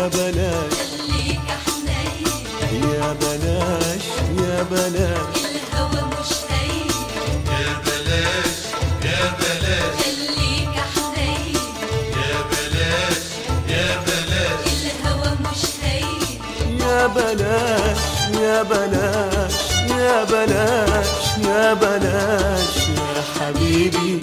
يا بلاش خليك حنين يا بلاش يا بلاش الهوى مش هين يا بلاش يا بلاش خليك حنين يا بلاش يا بلاش الهوى مش هين يا بلاش يا بلاش يا بلاش يا بلاش يا حبيبي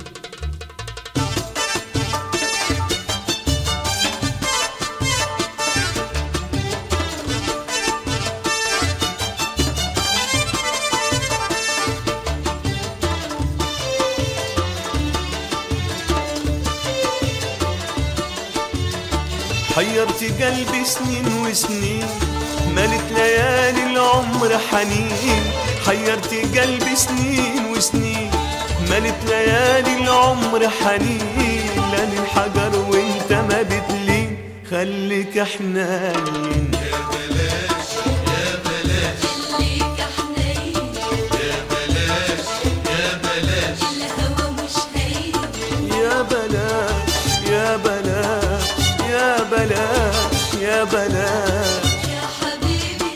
حيرت قلبي سنين وسنين ملت ليالي العمر حنين حيرت قلبي سنين وسنين ملت ليالي العمر حنين لان الحجر وانت ما بتلين خليك حنين يا بلاش يا بلاش خليك حنين يا بلاش يا بلاش الهوى مش هين يا بلاش يا بلاش يا بلاش يا بلاش يا حبيبي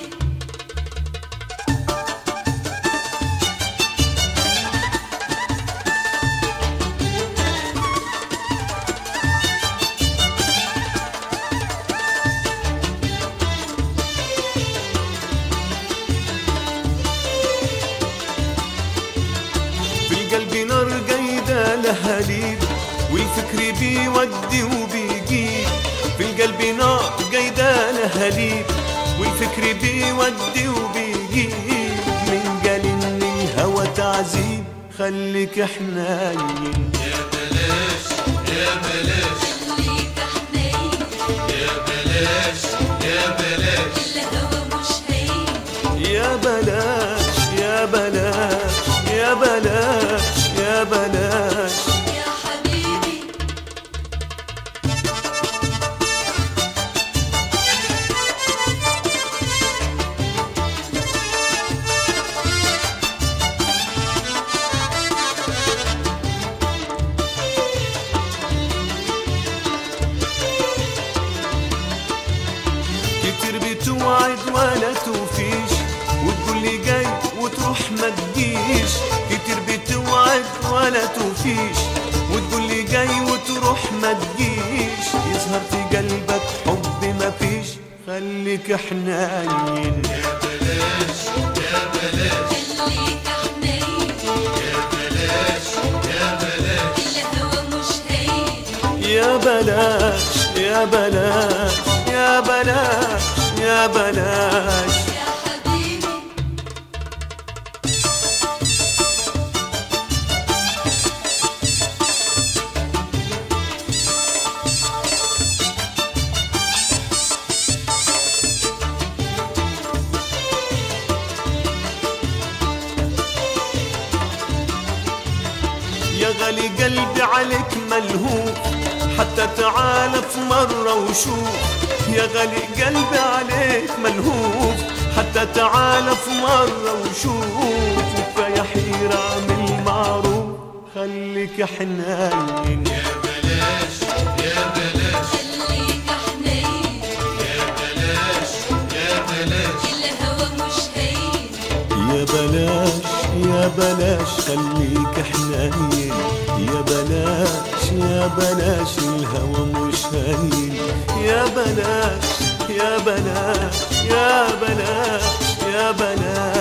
في القلب نار قايدة لهاليب والفكر بيودي وبيجيب في القلب نار قايدة لهاليب والفكر بيودي وبيجيب من قال ان الهوى تعذيب خليك حنين يا بلاش يا بلاش خليك حنين يا بلاش يا بلاش الهوى مش هين يا بلاش يا بلاش يا بلاش يا بلاش يا حبيبي كتير بتوعد ولا توفيش وتقول لي جاي وتروح ما تجيش كتير بتوعد ولا توفيش وتقول لي جاي وتروح ما تجيش يظهر في قلبك حب ما فيش خليك حنين يا بلاش يا بلاش خليك حنين يا بلاش يا بلاش الهوى مش هين يا بلاش يا بلاش يا بلاش يا بلاش يا حبيبي يا غالي قلبي عليك ملهوف حتى تعال في مرة وشوف يا غالي قلبي عليك ملهوف حتى تعال في مرة وشوف وكفاية حيرة اعمل معروف خليك حنين يا بلاش يا بلاش خليك حنين يا بلاش يا بلاش الهوى مش هين يا بلاش يا بلاش خليك حنين يا بلاش يا بلاش الهوى مش هين يا بلاش يا بلاش يا بلاش يا بلاش